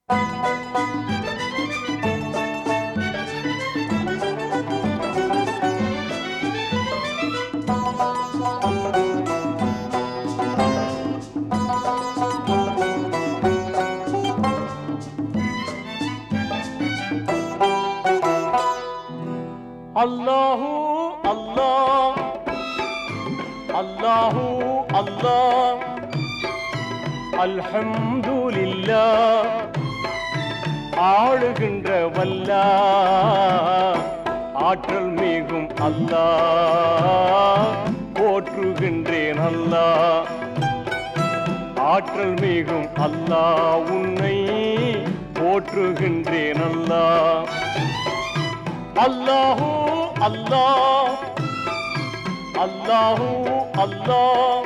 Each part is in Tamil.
அல்லாஹூ அல்லாஹ் அல்லாஹூ அல்லாஹ் அல்ஹம்துலில்லாஹ் ஆளுகின்ற வல்லா ஆற்றல் மிகும் அல்லாஹ் போற்றுகின்றேன் அல்லாஹ் ஆற்றல் மிகும் அல்லாஹ் உன்னை போற்றுகின்றேன் அல்லாஹ் அல்லாஹூ அல்லாஹ் அல்லாஹூ அல்லாஹ்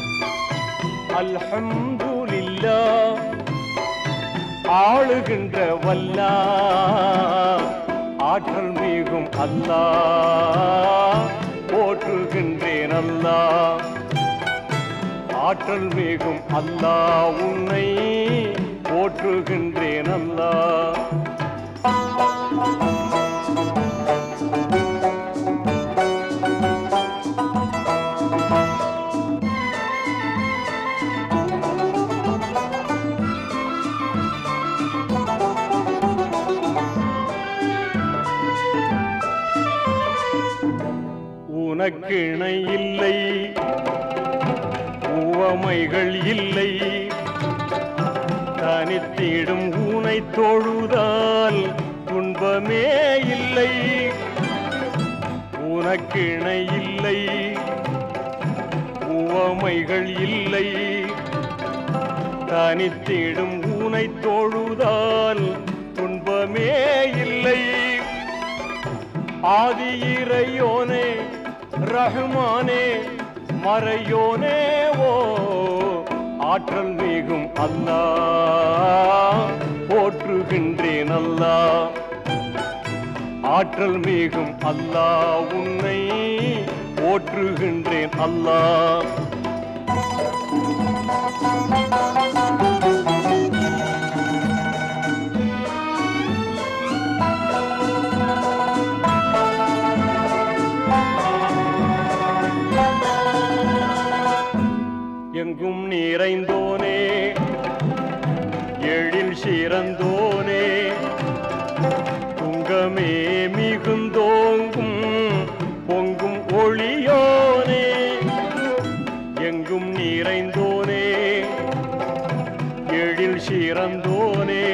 அல்ஹம்துலில்லாஹ் ஆளுகின்ற வல்லா ஆற்றல் மிகும் அல்லாஹ் போற்றுகின்றேன் அல்லாஹ் ஆற்றல் மிகும் அல்லாஹ் உன்னை போற்றுகின்றேன் அல்லாஹ் உனக்கிணை இல்லை உவமைகள் இல்லை தனித்திடும் ஊனை தொழுதால் துன்பமே இல்லை உனக்கிணை இல்லை உவமைகள் இல்லை தனித்திடும் ஊனை தொழுதால் துன்பமே இல்லை ஆதி இறையோனே ரஹ்மானே மறையோனே ஓ ஆற்றல் மிகும் அல்லாஹ் போற்றுகின்றேன் அல்லாஹ் ஆற்றல் மிகும் அல்லாஹ் உன்னை போற்றுகின்றேன் அல்லாஹ் எங்கும் நிறைந்தோனே எழில் சிறந்தோனே துங்கமே மிகுந்தோங்கும் பொங்கும் ஒளியோனே எங்கும் நிறைந்தோனே எழில் சிறந்தோனே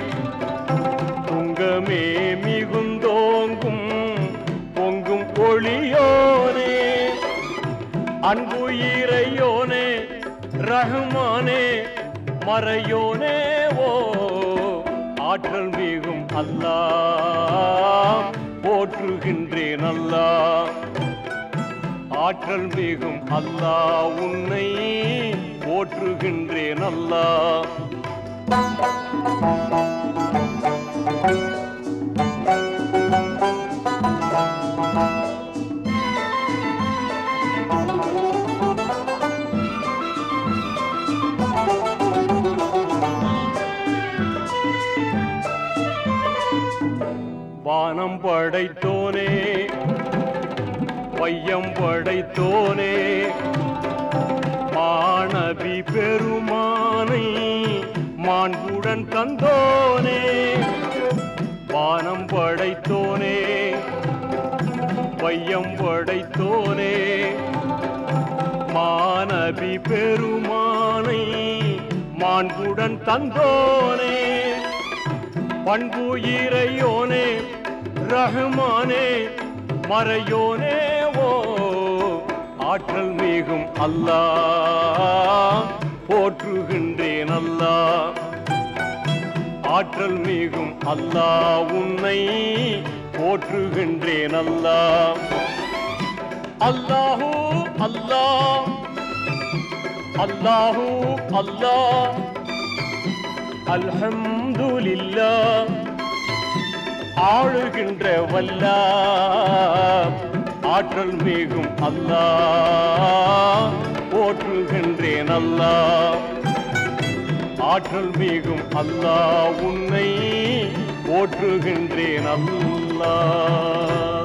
துங்கமே மிகுந்தோங்கும் பொங்கும் ஒளியோனே அன்பு இறையோனே ரஹ்மானே மறையோனே ஓ ஆற்றல் மிகும் அல்லாஹ் போற்றுகின்றேன் அல்லாஹ் ஆற்றல் மிகும் அல்லாஹ் உன்னை போற்றுகின்றேன் அல்லாஹ் வானம் படைத்தோனே வையம் படைத்தோனே மாணவி பெருமானை மாண்புடன் தந்தோனே வானம் படைத்தோனே வையம் படைத்தோனே மாணவி பெருமானை மாண்புடன் தந்தோனே பண்பு இறையோனே ரஹ்மானே மறையோனே ஓ ஆற்றல் மிகும் அல்லாஹ் போற்றுகின்றேன் அல்லாஹ் ஆற்றல் மிகும் அல்லாஹ் உன்னை போற்றுகின்றேன் அல்லாஹ் அல்லாஹூ அல்லாஹ் அல்லாஹூ அல்லாஹ் அல்ஹம்துலில்லாஹ் ஆளுகின்ற வல்லா ஆற்றல் மிகும் அல்லாஹ் போற்றுகின்றேன் அல்லாஹ் ஆற்றல் மிகும் அல்லாஹ் உன்னை போற்றுகின்றேன் அல்லாஹ்